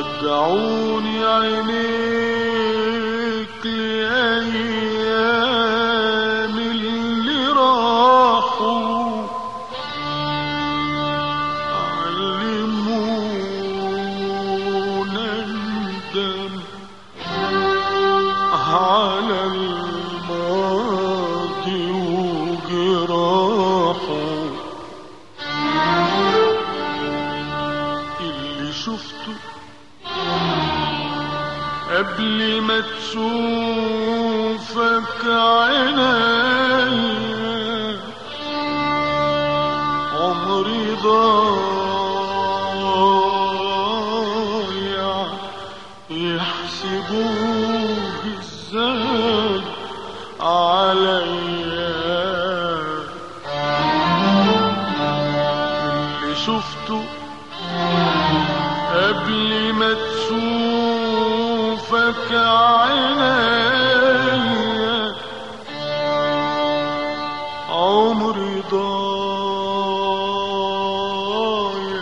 رجعوني عينيك لأيام اللي راحوا علمونا ندم على الماضي وجراحه اللي شفته قبل ما تشوفك عينيا عمري ضايع يحسبوه ازاي عليا اللي شفته قبل ما تشوفك عينيا عمري ضايع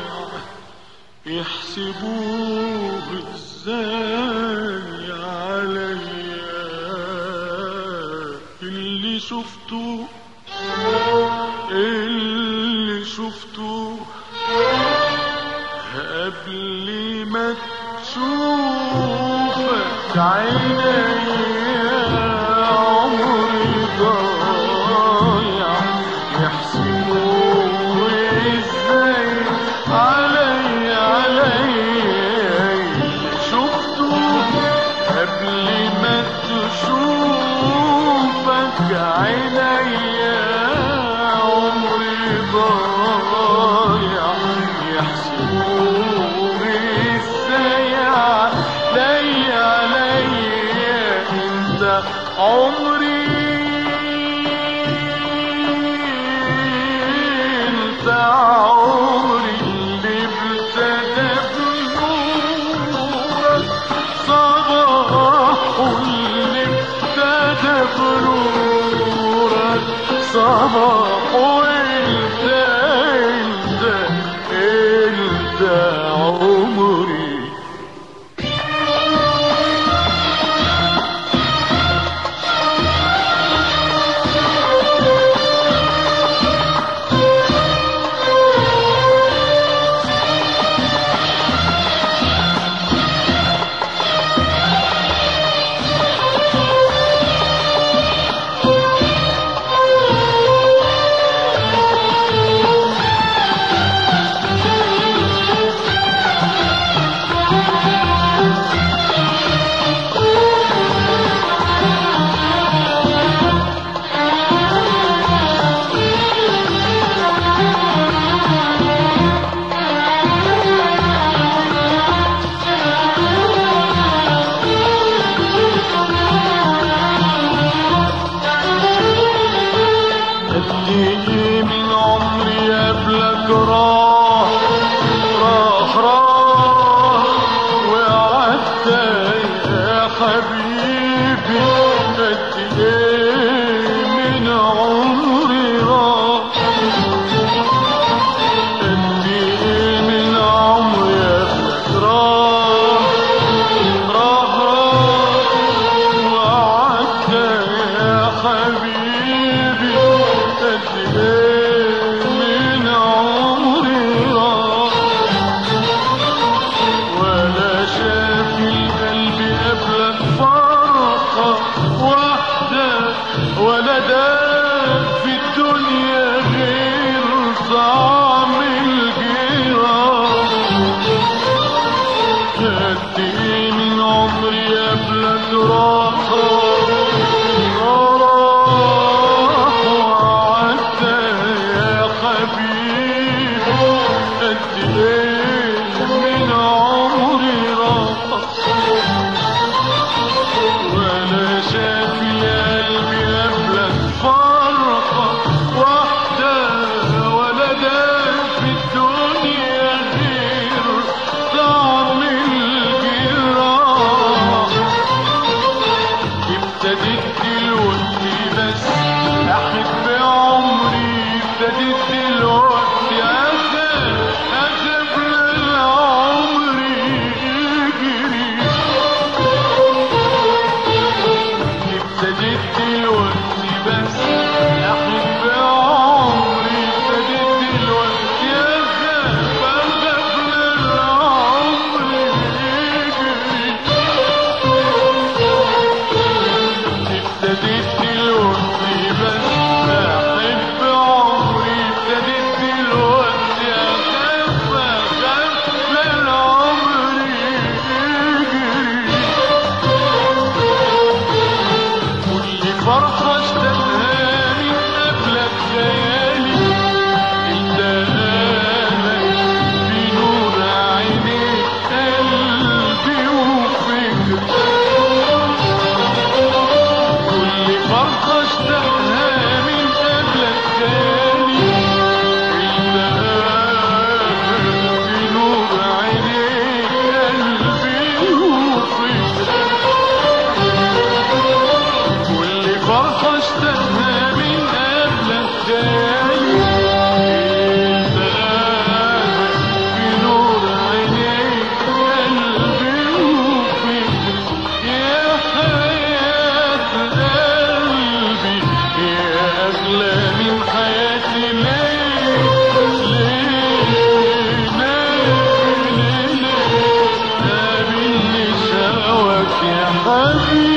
يحسبوه ازاي عليا اللي شفته اللي شفته قبل ما تشوفك عينيا عمري ضايع يحسبوه ازاي علي علي شفته قبل ما تشوفك عينيا عمري ضايع يحسبوه ازاي علي علي انت عمري انت عمري اللي ابتدى بنورك صباح اللي ابتدى بنورك صباح وانت انت انت عمري قد ايه من عمري قبلك راح راح راح وعدت يا حبيبي قد ايه من عمري راح قد ايه من عمري قبلك راح راح راح وعدت يا حبيبي قد ايه من عمري راح ولا شاف القلب قبلك فرقة واحدة ولا داب في الدنيا غير طعم الجراح قد ايه من عمري قبلك راح راح وعدت يا حبيبي قد ايه من عمري راح ولا شاف قلبي قبلك فرقة واحدة ولا داب في الدنيا غير طعم الجراح حبيبي